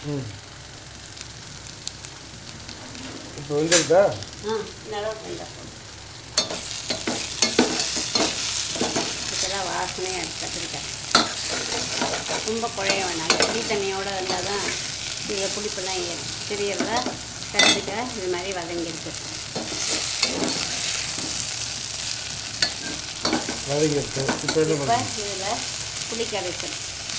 ம் இப்போ வந்துருதா ஆ இந்த அளவுக்கு வெந்தால் போதும் இப்போதான் வாசனையாக இருக்கு கத்திரிக்காய் ரொம்ப குழைய வேணாம் புளி தண்ணியோடு இருந்தால் தான் இதில் புளிப்பெல்லாம் ஏறும் தெரியறதா கத்திரிக்காய் இது மாதிரி வதங்கிருக்கு வதங்கிருக்கு இப்போ என்ன இப்போ பண்ணுறோம் இதில் புளி கரைசல்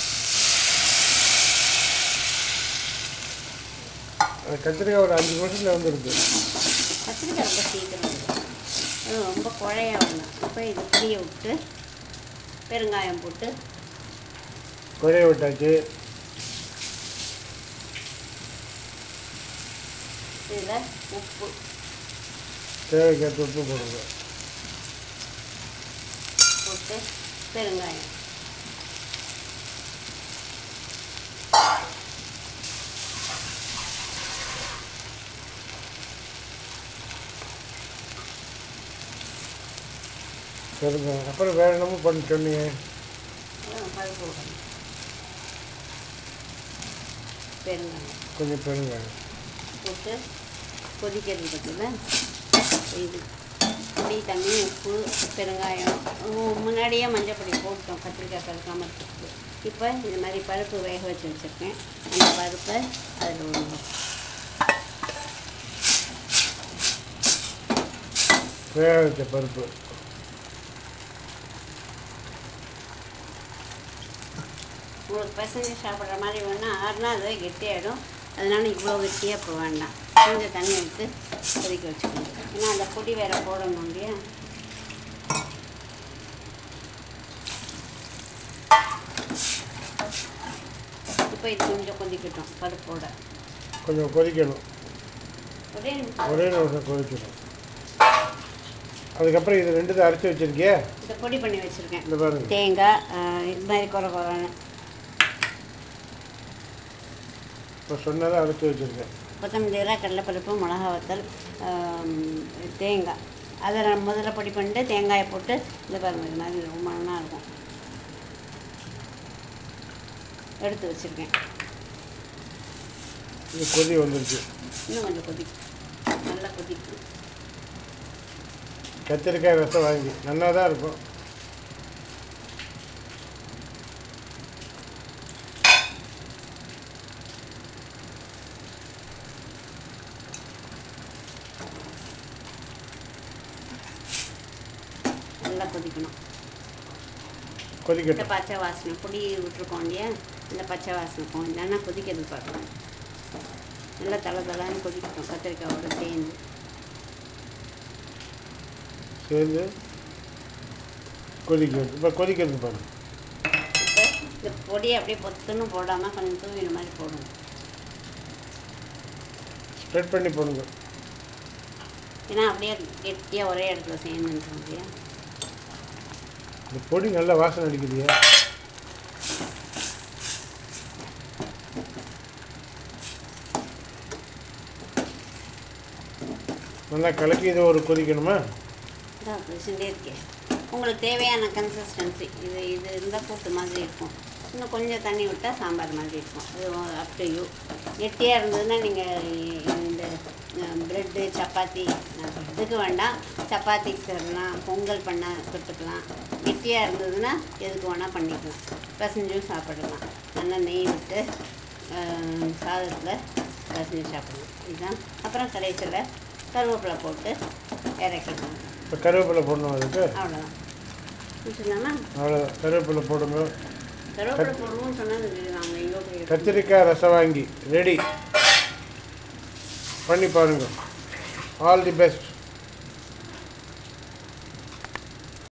கத்திரிக்காய் ஒரு அஞ்சு நிமிஷத்தில் வந்துடுது கத்திரிக்காய் ரொம்ப சீக்கிரம் வரும் அது ரொம்ப குழைய வேணாம் இப்போ இது புளியை விட்டு பெருங்காயம் போட்டு குழைய விட்டாச்சு இதில் உப்பு தேவைக்கேற்ற உப்பு போடுங்க போட்டு பெருங்காயம் சரிங்க அப்புறம் வேறு என்னமோ பண்ணி சொன்னீங்க அப்புறம் பருப்பு விடணும் பெருங்காயம் கொஞ்சம் பெருங்க போட்டு கொதிக்கிறது பார்த்தீங்களா இது புளி தண்ணி உப்பு பெருங்காயம் உ- முன்னாடியே மஞ்சள் பொடி போட்டோம் கத்திரிக்காய் கலக்காமல் இருக்கிறதுக்கு இப்போ இது மாதிரி பருப்பு வேக வச்சு வச்சுருக்கேன் அந்த பருப்பை அதில் விடணும் வேக வச்ச பருப்பு உங்களுக்கு பசங்க சாப்பிட்ற மாதிரி வேணால் ஆறுனா அதுவே கெட்டியாயிடும் அதனால இவ்வளோ கெட்டியாக இப்போ வேண்டாம் கொஞ்சம் தண்ணி விட்டு கொதிக்க வச்சுக்கணும் ஏன்னா அந்த பொடி வேற போடணும் இல்லையா இப்போ இது கொஞ்சம் கொதிக்கட்டும் பருப்போட கொஞ்சம் கொதிக்கணும் ஒரே நிமிஷம் ஒரே நிமிஷம் கொதிக்கணும் அதுக்கப்புறம் இது ரெண்டு அரைச்சி வச்சிருக்கியே இதை பொடி பண்ணி வச்சுருக்கேன் இந்த பாருங்க தேங்காய் ஆஹ், இது மாதிரி குறை குறைன்னு இப்போ சொன்னதை அரைச்சி வச்சிருக்கேன் கொத்தமல்லி இலை கடலைப்பருப்பு மிளகா வத்தல் ஆம், தேங்காய் அதை நான் முதல்ல பொடி பண்ணிட்டு தேங்காயை போட்டு இந்த பாருங்க இது மாதிரி ரொம்ப நல்லா இருக்கும் எடுத்து வச்சுருக்கேன் இது கொதி வந்துருச்சு இன்னும் கொஞ்சம் கொதிக்கும் நல்லா கொதிக்கும் கத்திரிக்காய் ரசம் வாங்கி நல்லா தான் இருக்கும் நல்லா கொதிக்கணும் இந்த கொதிக்கட்டும் பச்சை வாசனை பொடி விட்டுருக்கோம் இல்லையா இந்த பச்சை வாசனை போகும் இல்லைன்னா கொதிக்கிறது பார்க்கணும் நல்லா தலை தலைன்னு கொதிக்கட்டும் கத்திரிக்காயோட சேர்ந்து சேர்ந்து கொதிக்கிறது இப்போ கொதிக்கிறது பாருங்க இப்போ இந்த பொடியை அப்படியே பொத்துன்னு போடாமல் கொஞ்சம் தூவின மாதிரி போடணும் ஸ்ப்ரெட் பண்ணி போடுங்க ஏன்னா அப்படியே கெட்டியாக ஒரே இடத்துல சேர்ந்துன்றோம் இல்லையா இந்த பொடி நல்ல வாசனை அடிக்குதுயா நல்லா கலக்கி இது ஒரு கொதிக்கணுமா இதான் பேசிகிட்டே இருக்கேன் உங்களுக்கு தேவையான கன்சிஸ்டன்சி இது இது இருந்தால் கூட்டு மாதிரி இருக்கும் இன்னும் கொஞ்சம் தண்ணி விட்டால் சாம்பார் மாதிரி இருக்கும் அது அப் டு யூ கெட்டியாக இருந்ததுன்னா நீங்கள் இந்த ப்ரெட்டு சப்பாத்தி இதுக்கு வேண்டாம் சப்பாத்திக்கு தரலாம் பொங்கல் பண்ண தொட்டுக்கலாம் கெட்டியாக இருந்ததுன்னா எதுக்கு வேணால் பண்ணிக்கலாம் பசஞ்சும் சாப்பிடலாம் நல்லா நெய் விட்டு அஹ், சாதத்தில் பசஞ்சு சாப்பிடலாம் இதுதான் அப்புறம் கடைசியில் கருவேப்பிலை போட்டு இறக்கிடலாம் இப்போ கருவேப்பிலை போடணும் அதுக்கு அவ்வளோதான் வச்சுருந்தாமா அவ்வளோ கருவேப்பிலை போடுங்க கருவேப்பிலை போடணும்னு சொன்னது நாங்கள் எங்கோ போய் எடுத்தோம். கத்திரிக்காய் ரசம் வாங்கி ரெடி பண்ணி பாருங்க ஆல் தி பெஸ்ட்